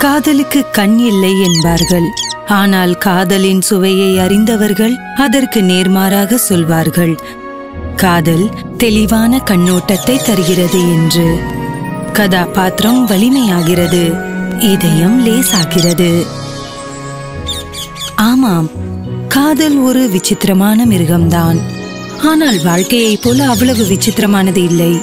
காதலுக்கு கண் இல்லை என்பார்கள் ஆனால் காதலின் சுவையை அறிந்தவர்கள் அதற்கு நேர்மாறாக சொல்வார்கள் காதல் தெளிவான கண்ணோட்டத்தை தருகிறது என்று கதாபாத்திரம் வலிமையாகிறது இதயம் லேசாகிறது ஆமாம் காதல் ஒரு விசித்திரமான மிருகம்தான் ஆனால் வாழ்க்கையைப் போல அவ்வளவு விசித்திரமானது இல்லை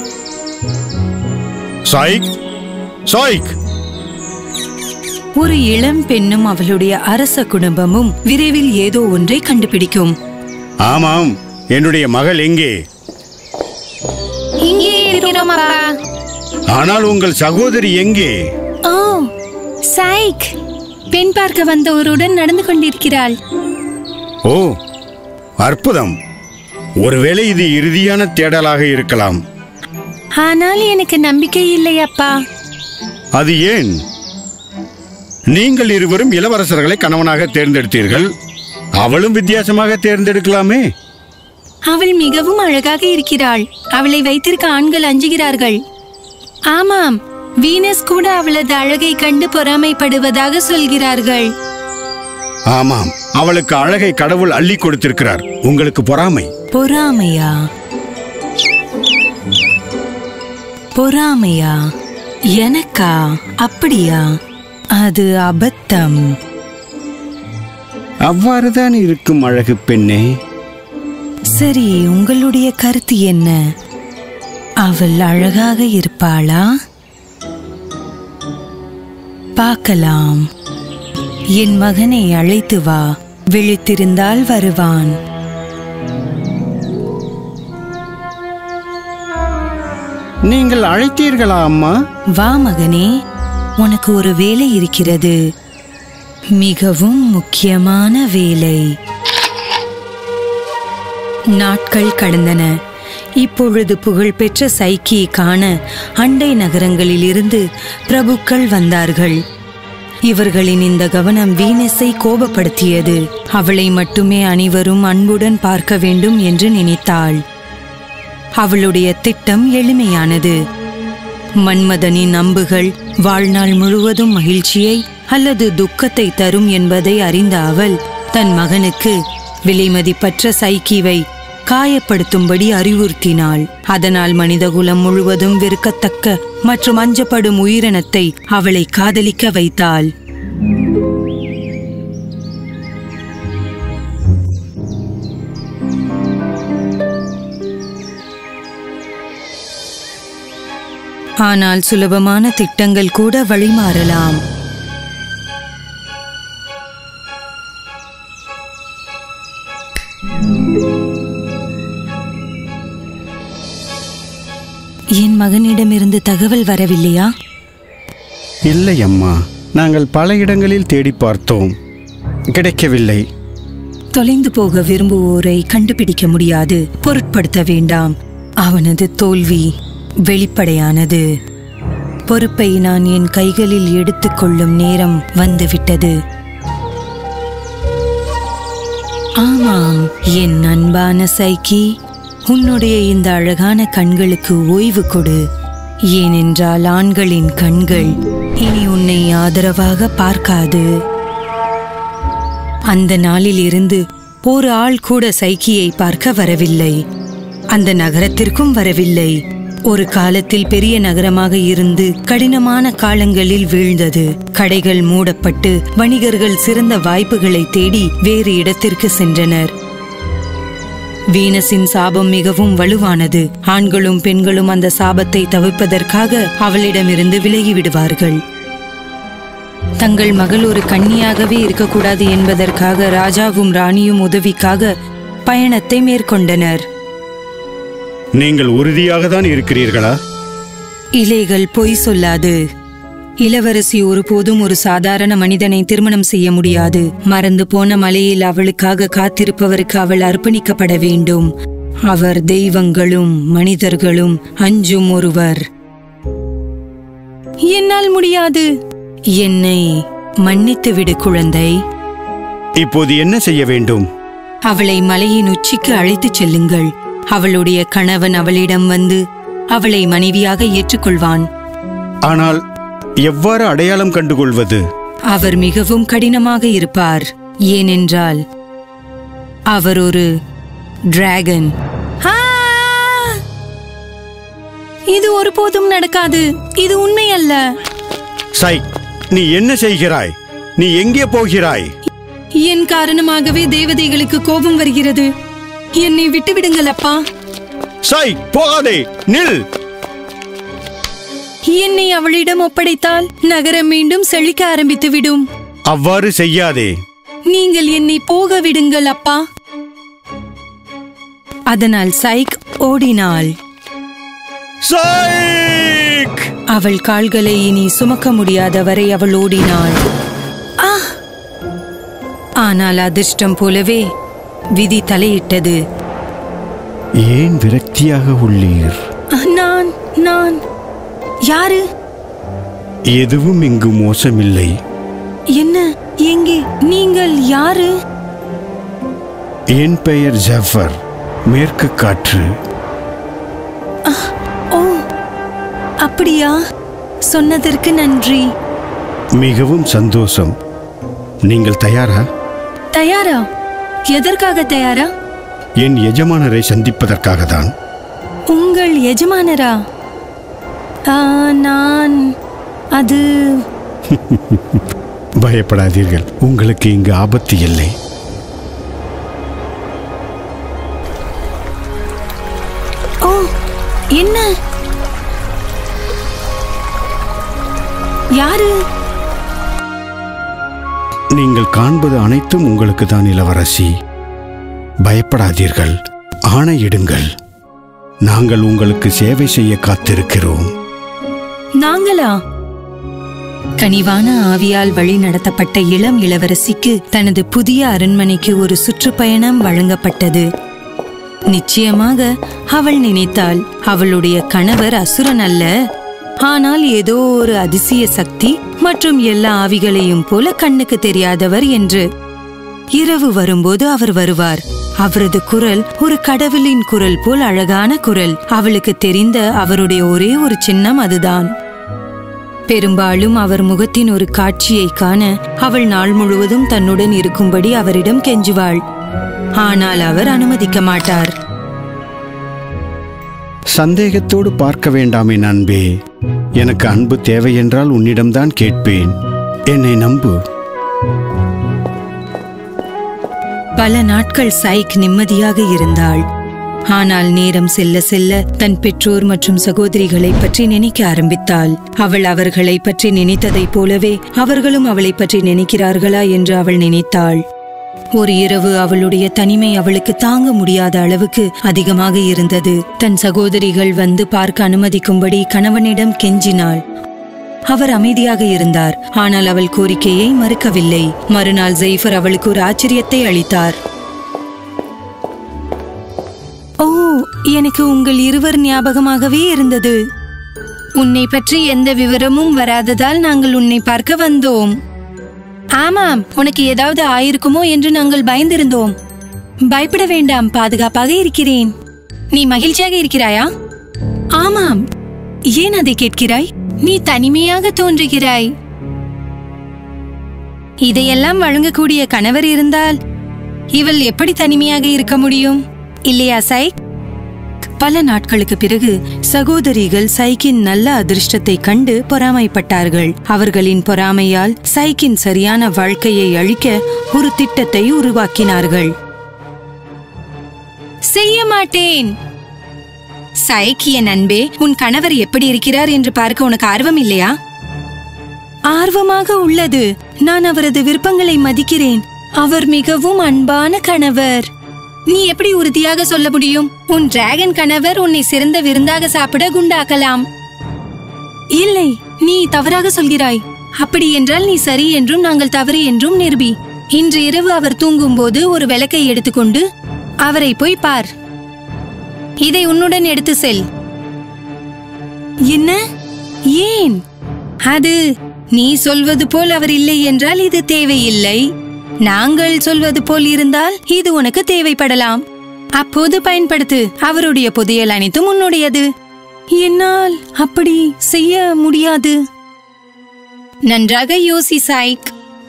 சாய்க் சாய்க் ஒரு இளம் பெண்ணும் அவளுடைய அரச குடும்பமும் விரைவில் ஏதோ ஒன்றை கண்டுபிடிக்கும் ஆமாம் என்னுடைய மகள் எங்கே இங்கே இருக்கிறோம் அப்பா ஆனால் உங்கள் சகோதரி எங்கே ஓ சாய்க் பெண் பார்க்க வந்தவருடன் நடந்து கொண்டிருக்கிறாள் ஓ அற்புதம் ஒருவேளை இது இறுதியான தேடலாக இருக்கலாம் ஆனால் எனக்கு நம்பிக்கை இல்லை அப்பா அது ஏன் நீங்கள் இருவரும் இளவரசர்களை கணவனாக தேர்ந்தெடுத்தீர்கள் அவளும் வித்தியாசமாக தேர்ந்தெடுக்கலாமே அவள் மிகவும் அழகாக இருக்கிறாள் அவளை வைத்திருக்க ஆண்கள் அஞ்சுகிறார்கள் ஆமாம் வீனஸ் கூட அவளது அழகை கண்டு பொறாமைப்படுவதாக சொல்கிறார்கள் ஆமாம் அவளுக்கு அழகை கடவுள் அள்ளி கொடுத்திருக்கிறார் உங்களுக்கு பொறாமை பொறாமையா பொறாமையா எனக்கா அப்படியா அது அபத்தம் அவ்வாறுதான் இருக்கும் அழகு பெண்ணே சரி உங்களுடைய கருத்து என்ன அவள் அழகாக இருப்பாளா பார்க்கலாம் என் மகனை அழைத்து வா விழித்திருந்தால் வருவான் நீங்கள் அழைத்தீர்களா அம்மா வா மகனே உனக்கு ஒரு வேலை இருக்கிறது மிகவும் முக்கியமான வேலை நாட்கள் கடந்தன இப்பொழுது புகழ்பெற்ற சைக்கியை காண அண்டை நகரங்களிலிருந்து பிரபுக்கள் வந்தார்கள் இவர்களின் இந்த கவனம் வீனஸை கோபப்படுத்தியது அவளை மட்டுமே அனைவரும் அன்புடன் பார்க்க வேண்டும் என்று நினைத்தாள் அவளுடைய திட்டம் எளிமையானது மன்மதனின் அம்புகள் வாழ்நாள் முழுவதும் மகிழ்ச்சியை அல்லது துக்கத்தை தரும் என்பதை அறிந்த அவள் தன் மகனுக்கு விலைமதிப்பற்ற சைக்கிவை காயப்படுத்தும்படி அறிவுறுத்தினாள் அதனால் மனிதகுலம் முழுவதும் வெறுக்கத்தக்க மற்றும் அஞ்சப்படும் உயிரினத்தை அவளை காதலிக்க வைத்தாள் ஆனால் சுலபமான திட்டங்கள் கூட வழிமாறலாம் என் மகனிடமிருந்து தகவல் வரவில்லையா இல்லை அம்மா நாங்கள் பல இடங்களில் தேடி பார்த்தோம் கிடைக்கவில்லை தொலைந்து போக விரும்புவோரை கண்டுபிடிக்க முடியாது பொருட்படுத்த வேண்டாம் அவனது தோல்வி வெளிப்படையானது பொறுப்பை நான் என் கைகளில் எடுத்துக்கொள்ளும் நேரம் வந்துவிட்டது ஆமாம் என் அன்பான சைக்கி உன்னுடைய இந்த அழகான கண்களுக்கு ஓய்வு கொடு ஏனென்றால் ஆண்களின் கண்கள் இனி உன்னை ஆதரவாக பார்க்காது அந்த நாளில் இருந்து ஒரு ஆள் கூட சைக்கியை பார்க்க வரவில்லை அந்த நகரத்திற்கும் வரவில்லை ஒரு காலத்தில் பெரிய நகரமாக இருந்து கடினமான காலங்களில் வீழ்ந்தது கடைகள் மூடப்பட்டு வணிகர்கள் சிறந்த வாய்ப்புகளை தேடி வேறு இடத்திற்கு சென்றனர் வீனஸின் சாபம் மிகவும் வலுவானது ஆண்களும் பெண்களும் அந்த சாபத்தை தவிர்ப்பதற்காக அவளிடமிருந்து விலகி விடுவார்கள் தங்கள் மகள் ஒரு கன்னியாகவே இருக்கக்கூடாது என்பதற்காக ராஜாவும் ராணியும் உதவிக்காக பயணத்தை மேற்கொண்டனர் நீங்கள் உறுதியாக தான் இருக்கிறீர்களா இலைகள் பொய் சொல்லாது இளவரசி ஒருபோதும் ஒரு சாதாரண மனிதனை திருமணம் செய்ய முடியாது மறந்து போன மலையில் அவளுக்காக காத்திருப்பவருக்கு அவள் அர்ப்பணிக்கப்பட வேண்டும் அவர் தெய்வங்களும் மனிதர்களும் அஞ்சும் ஒருவர் என்னால் முடியாது என்னை மன்னித்து விடு குழந்தை இப்போது என்ன செய்ய வேண்டும் அவளை மலையின் உச்சிக்கு அழைத்துச் செல்லுங்கள் அவளுடைய கணவன் அவளிடம் வந்து அவளை மனைவியாக ஏற்றுக்கொள்வான் ஆனால் எவ்வாறு அடையாளம் கண்டுகொள்வது அவர் மிகவும் கடினமாக இருப்பார் ஏனென்றால் அவர் ஒரு டிராகன் ஆ! இது ஒருபோதும் நடக்காது இது உண்மை அல்ல சை நீ என்ன செய்கிறாய் நீ எங்கே போகிறாய் என் காரணமாகவே தேவதைகளுக்கு கோபம் வருகிறது என்னை விட்டு விடுங்கள் அப்பா சை போகாதே நில் என்னை அவளிடம் ஒப்படைத்தால் நகரம் மீண்டும் செழிக்க ஆரம்பித்து விடும் அவ்வாறு செய்யாதே நீங்கள் என்னை போக விடுங்கள் அப்பா அதனால் சைக் ஓடினாள் சைக் அவள் கால்களை இனி சுமக்க முடியாத வரை அவள் ஓடினாள் ஆ ஆனால் அதிர்ஷ்டம் போலவே விதி தலையிட்டது ஏன் விரக்தியாக உள்ளீர் நான் நான் யாரு எதுவும் இங்கு மோசமில்லை என்ன எங்கே நீங்கள் யாரு என் பெயர் ஜஃபர் மேற்கு காற்று ஓ அப்படியா சொன்னதற்கு நன்றி மிகவும் சந்தோஷம் நீங்கள் தயாரா தயாரா எதற்காக தயாரா என் எஜமானரை சந்திப்பதற்காக தான் உங்கள் எஜமானரா ஆ, நான் அது பயப்படாதீர்கள் உங்களுக்கு இங்கு ஆபத்து இல்லை ஓ என்ன யாரு நீங்கள் காண்பது அனைத்தும் உங்களுக்கு தான் இளவரசி பயப்படாதீர்கள் ஆணையிடுங்கள் நாங்கள் உங்களுக்கு சேவை செய்ய காத்திருக்கிறோம் நாங்களா கனிவான ஆவியால் வழி நடத்தப்பட்ட இளம் இளவரசிக்கு தனது புதிய அரண்மனைக்கு ஒரு சுற்றுப்பயணம் வழங்கப்பட்டது நிச்சயமாக அவள் நினைத்தாள் அவளுடைய கணவர் அசுரன் அல்ல ஆனால் ஏதோ ஒரு அதிசய சக்தி மற்றும் எல்லா ஆவிகளையும் போல கண்ணுக்கு தெரியாதவர் என்று இரவு வரும்போது அவர் வருவார் அவரது குரல் ஒரு கடவுளின் குரல் போல் அழகான குரல் அவளுக்கு தெரிந்த அவருடைய ஒரே ஒரு சின்னம் அதுதான் பெரும்பாலும் அவர் முகத்தின் ஒரு காட்சியை காண அவள் நாள் முழுவதும் தன்னுடன் இருக்கும்படி அவரிடம் கெஞ்சுவாள் ஆனால் அவர் அனுமதிக்க மாட்டார் சந்தேகத்தோடு பார்க்க வேண்டாமே நண்பே எனக்கு அன்பு தேவை என்றால் உன்னிடம்தான் கேட்பேன் என்னை நம்பு பல நாட்கள் சைக் நிம்மதியாக இருந்தாள் ஆனால் நேரம் செல்ல செல்ல தன் பெற்றோர் மற்றும் சகோதரிகளை பற்றி நினைக்க ஆரம்பித்தாள் அவள் அவர்களை பற்றி நினைத்ததைப் போலவே அவர்களும் அவளை பற்றி நினைக்கிறார்களா என்று அவள் நினைத்தாள் ஒரு இரவு அவளுடைய தனிமை அவளுக்கு தாங்க முடியாத அளவுக்கு அதிகமாக இருந்தது தன் சகோதரிகள் வந்து பார்க்க அனுமதிக்கும்படி கணவனிடம் கெஞ்சினாள் அவர் அமைதியாக இருந்தார் ஆனால் அவள் கோரிக்கையை மறுக்கவில்லை மறுநாள் ஜெய்ஃபர் அவளுக்கு ஒரு ஆச்சரியத்தை அளித்தார் ஓ எனக்கு உங்கள் இருவர் ஞாபகமாகவே இருந்தது உன்னை பற்றி எந்த விவரமும் வராததால் நாங்கள் உன்னை பார்க்க வந்தோம் ஆமாம் உனக்கு ஏதாவது ஆயிருக்குமோ என்று நாங்கள் பயந்திருந்தோம் பயப்பட வேண்டாம் பாதுகாப்பாக இருக்கிறேன் நீ மகிழ்ச்சியாக இருக்கிறாயா ஆமாம் ஏன் அதை கேட்கிறாய் நீ தனிமையாக தோன்றுகிறாய் இதையெல்லாம் வழங்கக்கூடிய கணவர் இருந்தால் இவள் எப்படி தனிமையாக இருக்க முடியும் இல்லையா சை பல நாட்களுக்கு பிறகு சகோதரிகள் சைக்கின் நல்ல அதிர்ஷ்டத்தை கண்டு பொறாமைப்பட்டார்கள் அவர்களின் பொறாமையால் சைக்கின் சரியான வாழ்க்கையை அழிக்க ஒரு திட்டத்தை உருவாக்கினார்கள் செய்ய மாட்டேன் சைக்கிய நண்பே உன் கணவர் எப்படி இருக்கிறார் என்று பார்க்க உனக்கு ஆர்வம் இல்லையா ஆர்வமாக உள்ளது நான் அவரது விருப்பங்களை மதிக்கிறேன் அவர் மிகவும் அன்பான கணவர் நீ எப்படி உறுதியாக சொல்ல முடியும் உன் டிராகன் கணவர் உன்னை சிறந்த விருந்தாக சாப்பிட குண்டாக்கலாம் இல்லை நீ தவறாக சொல்கிறாய் அப்படி என்றால் நீ சரி என்றும் நாங்கள் தவறு என்றும் நிரூபி இன்று இரவு அவர் தூங்கும்போது ஒரு விளக்கை எடுத்துக்கொண்டு அவரை போய் பார் இதை உன்னுடன் எடுத்து செல் என்ன ஏன் அது நீ சொல்வது போல் அவர் இல்லை என்றால் இது தேவையில்லை நாங்கள் சொல்வது போல் இருந்தால் இது உனக்கு தேவைப்படலாம் அப்போது பயன்படுத்து அவருடைய புதையல் அனைத்தும் உன்னுடையது என்னால் அப்படி செய்ய முடியாது நன்றாக யோசி சாய்க்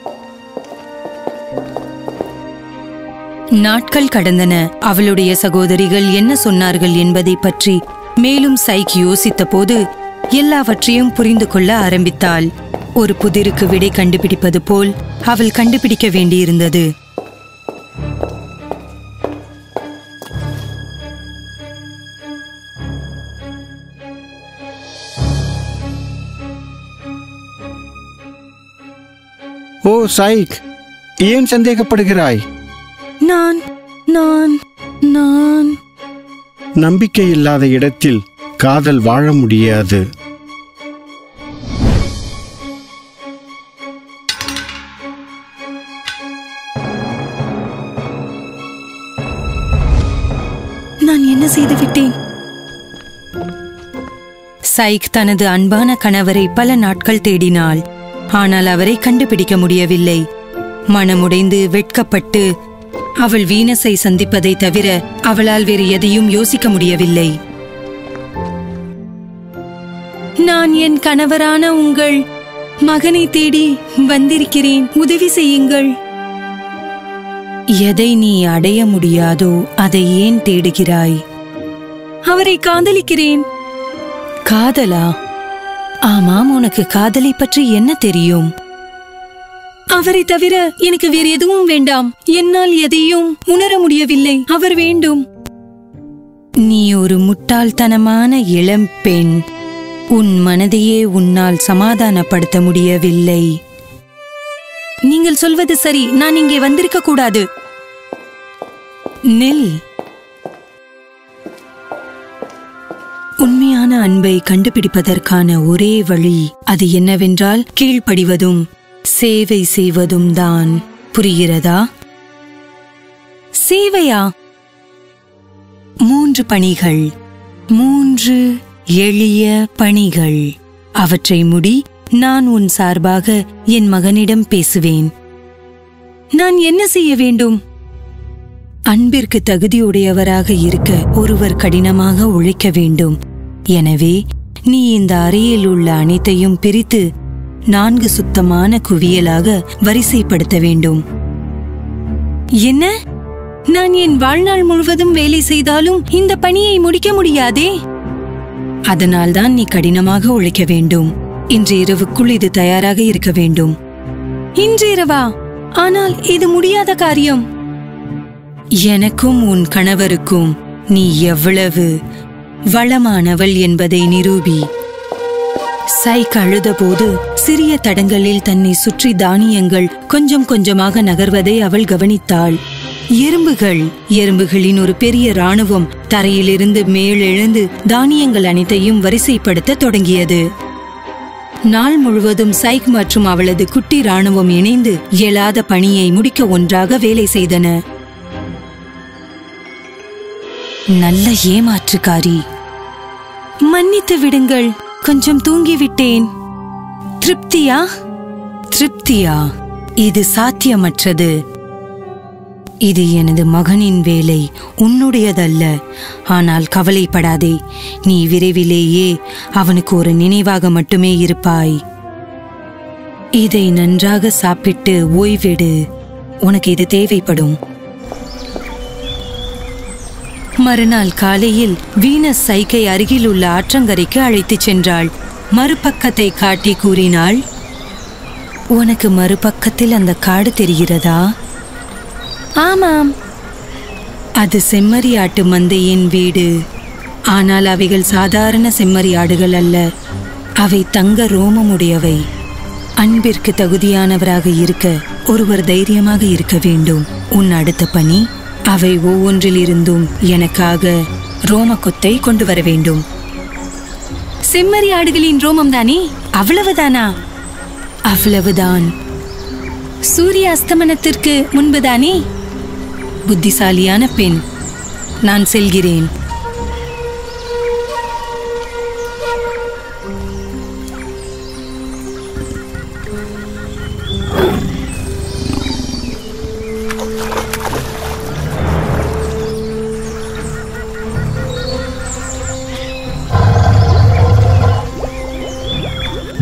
நாட்கள் கடந்தன அவளுடைய சகோதரிகள் என்ன சொன்னார்கள் என்பதை பற்றி மேலும் சைக் யோசித்தபோது எல்லாவற்றையும் புரிந்து கொள்ள ஆரம்பித்தாள் ஒரு புதிருக்கு விடை கண்டுபிடிப்பது போல் அவள் கண்டுபிடிக்க வேண்டியிருந்தது ஓ சைக் ஏன் சந்தேகப்படுகிறாய் நான் நான் நான் நம்பிக்கை இல்லாத இடத்தில் காதல் வாழ முடியாது நான் என்ன செய்து விட்டேன் சைக் தனது அன்பான கணவரை பல நாட்கள் தேடினாள் ஆனால் அவரை கண்டுபிடிக்க முடியவில்லை மனமுடைந்து வெட்கப்பட்டு அவள் வீனஸை சந்திப்பதை தவிர அவளால் வேறு எதையும் யோசிக்க முடியவில்லை நான் என் கணவரான உங்கள் மகனை தேடி வந்திருக்கிறேன் உதவி செய்யுங்கள் எதை நீ அடைய முடியாதோ அதை ஏன் தேடுகிறாய் அவரை காதலிக்கிறேன் காதலா ஆமாம் உனக்கு காதலை பற்றி என்ன தெரியும் அவரை தவிர எனக்கு வேறு எதுவும் வேண்டாம் என்னால் எதையும் உணர முடியவில்லை அவர் வேண்டும் நீ ஒரு முட்டாள்தனமான இளம் பெண் உன் மனதையே உன்னால் சமாதானப்படுத்த முடியவில்லை நீங்கள் சொல்வது சரி நான் இங்கே வந்திருக்க கூடாது நில் உண்மையான அன்பை கண்டுபிடிப்பதற்கான ஒரே வழி அது என்னவென்றால் கீழ்ப்படிவதும் சேவை செய்வதும் தான் புரிகிறதா சேவையா மூன்று பணிகள் மூன்று எளிய பணிகள் அவற்றை முடி நான் உன் சார்பாக என் மகனிடம் பேசுவேன் நான் என்ன செய்ய வேண்டும் அன்பிற்கு தகுதியுடையவராக இருக்க ஒருவர் கடினமாக உழைக்க வேண்டும் எனவே நீ இந்த அறையில் உள்ள அனைத்தையும் பிரித்து நான்கு சுத்தமான குவியலாக வரிசைப்படுத்த வேண்டும் என்ன நான் என் வாழ்நாள் முழுவதும் வேலை செய்தாலும் இந்த பணியை முடிக்க முடியாதே அதனால்தான் நீ கடினமாக உழைக்க வேண்டும் இன்று இரவுக்குள் இது தயாராக இருக்க வேண்டும் இன்று இரவா ஆனால் இது முடியாத காரியம் எனக்கும் உன் கணவருக்கும் நீ எவ்வளவு வளமானவள் என்பதை நிரூபி சைக் அழுதபோது சிறிய தடங்களில் தன்னை சுற்றி தானியங்கள் கொஞ்சம் கொஞ்சமாக நகர்வதை அவள் கவனித்தாள் எறும்புகள் எறும்புகளின் ஒரு பெரிய ராணுவம் தரையிலிருந்து மேலெழுந்து தானியங்கள் அனைத்தையும் வரிசைப்படுத்த தொடங்கியது நாள் முழுவதும் சைக் மற்றும் அவளது குட்டி ராணுவம் இணைந்து இயலாத பணியை முடிக்க ஒன்றாக வேலை செய்தன நல்ல ஏமாற்றுக்காரி மன்னித்து விடுங்கள் கொஞ்சம் தூங்கிவிட்டேன் திருப்தியா திருப்தியா இது சாத்தியமற்றது இது எனது மகனின் வேலை உன்னுடையதல்ல ஆனால் கவலைப்படாதே நீ விரைவிலேயே அவனுக்கு ஒரு நினைவாக மட்டுமே இருப்பாய் இதை நன்றாக சாப்பிட்டு ஓய்வெடு உனக்கு இது தேவைப்படும் மறுநாள் காலையில் வீனஸ் சைக்கை அருகில் உள்ள ஆற்றங்கரைக்கு அழைத்துச் சென்றாள் மறுபக்கத்தை காட்டி கூறினாள் உனக்கு மறுபக்கத்தில் அந்த காடு தெரிகிறதா ஆமாம் அது செம்மறியாட்டு மந்தையின் வீடு ஆனால் அவைகள் சாதாரண செம்மறியாடுகள் அல்ல அவை தங்க ரோமமுடையவை அன்பிற்கு தகுதியானவராக இருக்க ஒருவர் தைரியமாக இருக்க வேண்டும் உன் அடுத்த பணி அவை ஒவ்வொன்றிலிருந்தும் எனக்காக ரோம கொத்தை கொண்டு வர வேண்டும் செம்மறி ஆடுகளின் ரோமம் தானே அவ்வளவுதானா அவ்வளவுதான் சூரிய அஸ்தமனத்திற்கு முன்புதானே புத்திசாலியான பெண் நான் செல்கிறேன்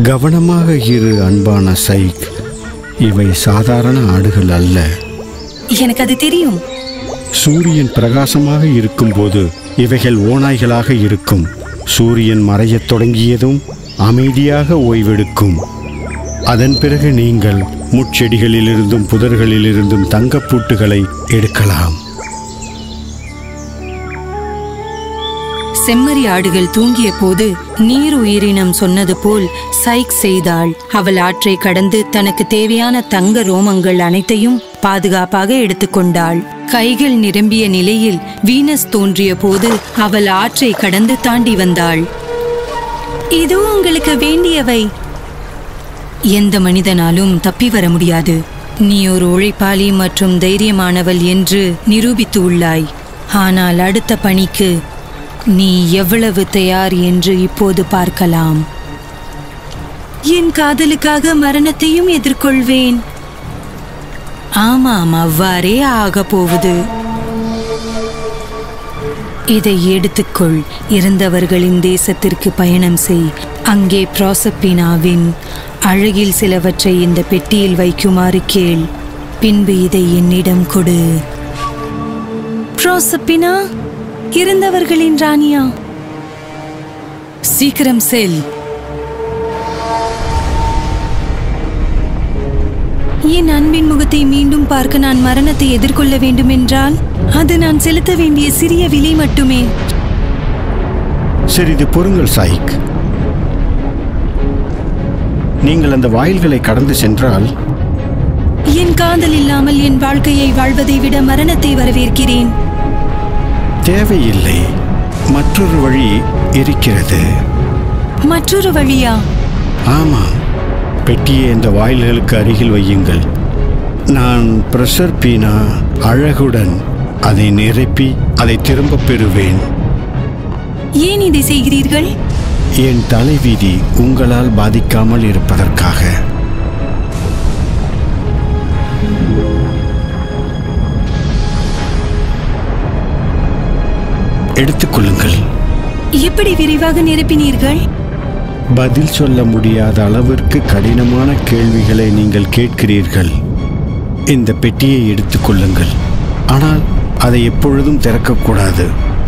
கவனமாக இரு அன்பான சைக் இவை சாதாரண ஆடுகள் அல்ல எனக்கு அது தெரியும் சூரியன் பிரகாசமாக இருக்கும்போது இவைகள் ஓநாய்களாக இருக்கும் சூரியன் மறையத் தொடங்கியதும் அமைதியாக ஓய்வெடுக்கும் அதன் பிறகு நீங்கள் முட்செடிகளிலிருந்தும் புதர்களிலிருந்தும் தங்கப்பூட்டுகளை எடுக்கலாம் செம்மறி ஆடுகள் தூங்கிய போது நீர் உயிரினம் சொன்னது போல் சைக் செய்தாள் அவள் ஆற்றை கடந்து தனக்கு தேவையான தங்க ரோமங்கள் அனைத்தையும் பாதுகாப்பாக எடுத்துக்கொண்டாள் கைகள் நிரம்பிய நிலையில் வீனஸ் தோன்றிய போது அவள் ஆற்றை கடந்து தாண்டி வந்தாள் இது உங்களுக்கு வேண்டியவை எந்த மனிதனாலும் தப்பி வர முடியாது நீ ஒரு உழைப்பாளி மற்றும் தைரியமானவள் என்று நிரூபித்து உள்ளாய் ஆனால் அடுத்த பணிக்கு நீ எவ்வளவு தயார் என்று இப்போது பார்க்கலாம் என் காதலுக்காக மரணத்தையும் எதிர்கொள்வேன் ஆமாம் அவ்வாறே ஆகப் போகுது இதை எடுத்துக்கொள் இறந்தவர்களின் தேசத்திற்கு பயணம் செய் அங்கே ப்ராசப்பினாவின் அழகில் சிலவற்றை இந்த பெட்டியில் வைக்குமாறு கேள் பின்பு இதை என்னிடம் கொடு ப்ரோசப்பினா இறந்தவர்களின் ராணியா சீக்கிரம் செல் என் அன்பின் முகத்தை மீண்டும் பார்க்க நான் மரணத்தை எதிர்கொள்ள வேண்டுமென்றால் அது நான் செலுத்த வேண்டிய சிறிய விலை மட்டுமே சிறிது பொறுங்கள் சாயிக் நீங்கள் அந்த வாயில்களை கடந்து சென்றால் என் காதல் இல்லாமல் என் வாழ்க்கையை வாழ்வதை விட மரணத்தை வரவேற்கிறேன் தேவையில்லை மற்றொரு வழி இருக்கிறது மற்றொரு வழியா ஆமாம் பெட்டியை இந்த வாயில்களுக்கு அருகில் வையுங்கள் நான் பிரஷர் பீனா அழகுடன் அதை நிரப்பி அதை திரும்பப் பெறுவேன் ஏன் இதை செய்கிறீர்கள் என் தலைவிதி உங்களால் பாதிக்காமல் இருப்பதற்காக எடுத்துக்கொள்ளுங்கள் எப்படி விரைவாக நிரப்பினீர்கள் பதில் சொல்ல முடியாத அளவிற்கு கடினமான கேள்விகளை நீங்கள் கேட்கிறீர்கள் இந்த பெட்டியை எடுத்துக்கொள்ளுங்கள் ஆனால் அதை எப்பொழுதும் திறக்கக்கூடாது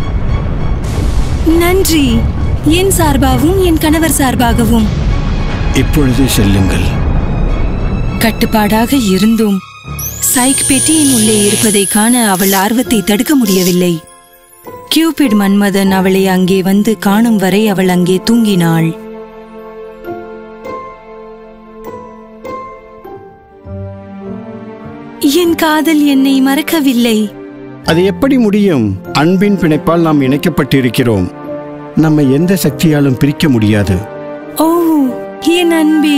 நன்றி என் சார்பாகவும் என் கணவர் சார்பாகவும் இப்பொழுது செல்லுங்கள் கட்டுப்பாடாக இருந்தும் சைக் பெட்டியின் உள்ளே இருப்பதை காண அவள் ஆர்வத்தை தடுக்க முடியவில்லை கியூபிட் மன்மதன் அவளை அங்கே வந்து காணும் வரை அவள் அங்கே தூங்கினாள் என் காதல் என்னை மறக்கவில்லை அது எப்படி முடியும் அன்பின் பிணைப்பால் நாம் இணைக்கப்பட்டிருக்கிறோம் நம்மை எந்த சக்தியாலும் பிரிக்க முடியாது ஓ என் அன்பே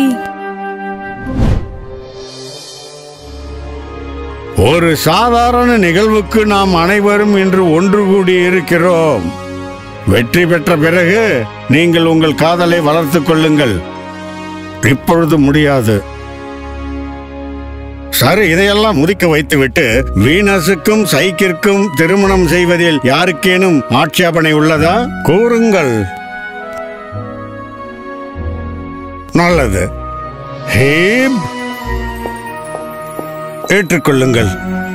ஒரு சாதாரண நிகழ்வுக்கு நாம் அனைவரும் இன்று ஒன்று கூடி இருக்கிறோம் வெற்றி பெற்ற பிறகு நீங்கள் உங்கள் காதலை வளர்த்துக் கொள்ளுங்கள் இப்பொழுது முடியாது சரி இதையெல்லாம் முதிக்க வைத்துவிட்டு வீனஸுக்கும் சைக்கிற்கும் திருமணம் செய்வதில் யாருக்கேனும் ஆட்சேபனை உள்ளதா கூறுங்கள் நல்லது ஹேப் ஏற்றுக்கொள்ளுங்கள்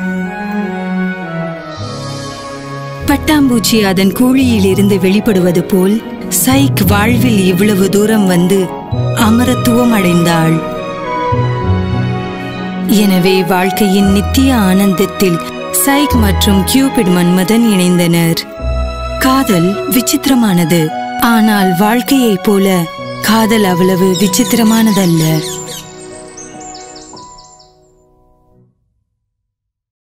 பட்டாம்பூச்சி அதன் கூழியிலிருந்து வெளிப்படுவது போல் சைக் வாழ்வில் இவ்வளவு தூரம் வந்து அமரத்துவம் அடைந்தாள் எனவே வாழ்க்கையின் நித்திய ஆனந்தத்தில் சைக் மற்றும் கியூபிட் மன்மதன் இணைந்தனர் காதல் விசித்திரமானது ஆனால் வாழ்க்கையைப் போல காதல் அவ்வளவு விசித்திரமானதல்ல